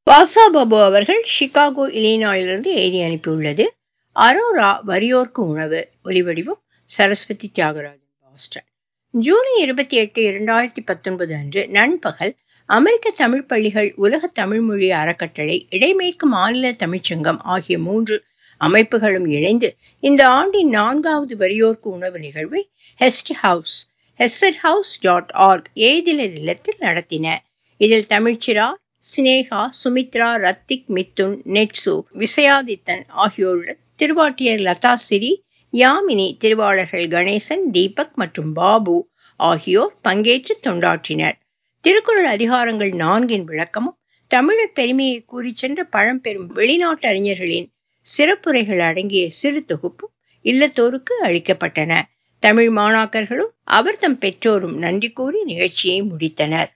வாசா பாபு அவர்கள் சிகாகோ இலினாயிலிருந்து எழுதி அனுப்பியுள்ளது அரோரா வறியோர்க்கு உணவு ஒலிவடிவம் சரஸ்வதி தியாகராஜன் பாஸ்டன் ஜூலை இருபத்தி எட்டு இரண்டாயிரத்தி பத்தொன்பது அன்று நண்பகல் அமெரிக்க தமிழ் பள்ளிகள் உலக தமிழ்மொழி அறக்கட்டளை இடைமேற்கு மாநில தமிழ்ச்சங்கம் ஆகிய மூன்று அமைப்புகளும் இணைந்து இந்த ஆண்டின் நான்காவது வறியோர்க்கு உணவு நிகழ்வை guest house guest house dot org ஏதிலர் இல்லத்தில் நடத்தின இதில் தமிழ்ச்சிரா சினேகா சுமித்ரா ரத்திக் மித்துன் நெட்சு விசயாதித்தன் ஆகியோருடன் திருவாட்டியர் லதா சிரி யாமினி திருவாளர்கள் கணேசன் தீபக் மற்றும் பாபு ஆகியோர் பங்கேற்று தொண்டாற்றினர் திருக்குறள் அதிகாரங்கள் நான்கின் விளக்கமும் தமிழர் பெருமையை கூறி சென்ற பழம்பெரும் வெளிநாட்டு அறிஞர்களின் சிறப்புரைகள் அடங்கிய சிறு தொகுப்பும் இல்லத்தோருக்கு அளிக்கப்பட்டன தமிழ் மாணாக்கர்களும் அவர் தம் பெற்றோரும் நன்றி கூறி நிகழ்ச்சியை முடித்தனர்